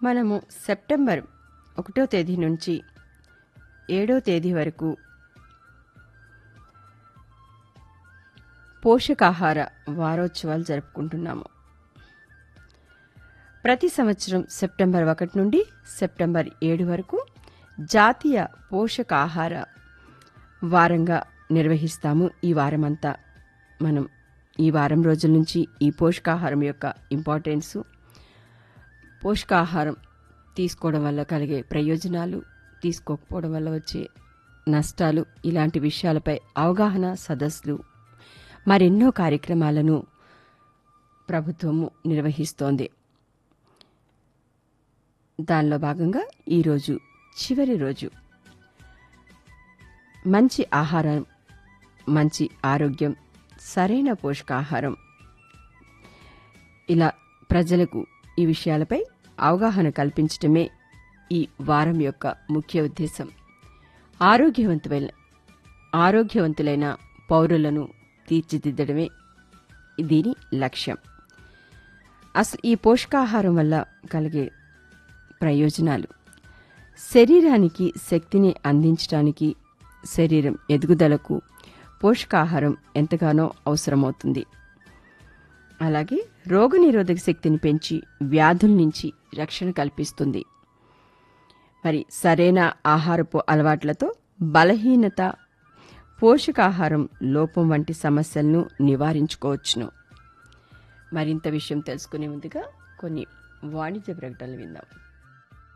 మనము సెప్టెంబర్ ఒకటో తేదీ నుంచి ఏడో తేదీ వరకు పోషకాహార వారోత్సవాలు జరుపుకుంటున్నాము ప్రతి సంవత్సరం సెప్టెంబర్ ఒకటి నుండి సెప్టెంబర్ ఏడు వరకు జాతీయ పోషకాహార వారంగా నిర్వహిస్తాము ఈ వారమంతా మనం ఈ వారం రోజుల నుంచి ఈ పోషకాహారం యొక్క ఇంపార్టెన్సు పోషకాహారం తీసుకోవడం వల్ల కలిగే ప్రయోజనాలు తీసుకోకపోవడం వల్ల వచ్చే నష్టాలు ఇలాంటి విషయాలపై అవగాహన సదస్సులు మరెన్నో కార్యక్రమాలను ప్రభుత్వము నిర్వహిస్తోంది దానిలో భాగంగా ఈరోజు చివరి రోజు మంచి ఆహారం మంచి ఆరోగ్యం సరైన పోషకాహారం ఇలా ప్రజలకు ఈ విషయాలపై అవగాహన కల్పించటమే ఈ వారం యొక్క ముఖ్య ఉద్దేశం ఆరోగ్యవంతులైన ఆరోగ్యవంతులైన పౌరులను తీర్చిదిద్దడమే దీని లక్ష్యం అసలు ఈ పోషకాహారం వల్ల కలిగే ప్రయోజనాలు శరీరానికి శక్తిని అందించడానికి శరీరం ఎదుగుదలకు పోషకాహారం ఎంతగానో అవసరమవుతుంది అలాగే రోగనిరోధక శక్తిని పెంచి వ్యాధుల నుంచి రక్షణ కల్పిస్తుంది మరి సరైన ఆహారపు అలవాట్లతో బలహీనత పోషకాహారం లోపం వంటి సమస్యలను నివారించుకోవచ్చును మరింత విషయం తెలుసుకునే ముందుగా కొన్ని వాణిజ్య ప్రకటనలు విందాం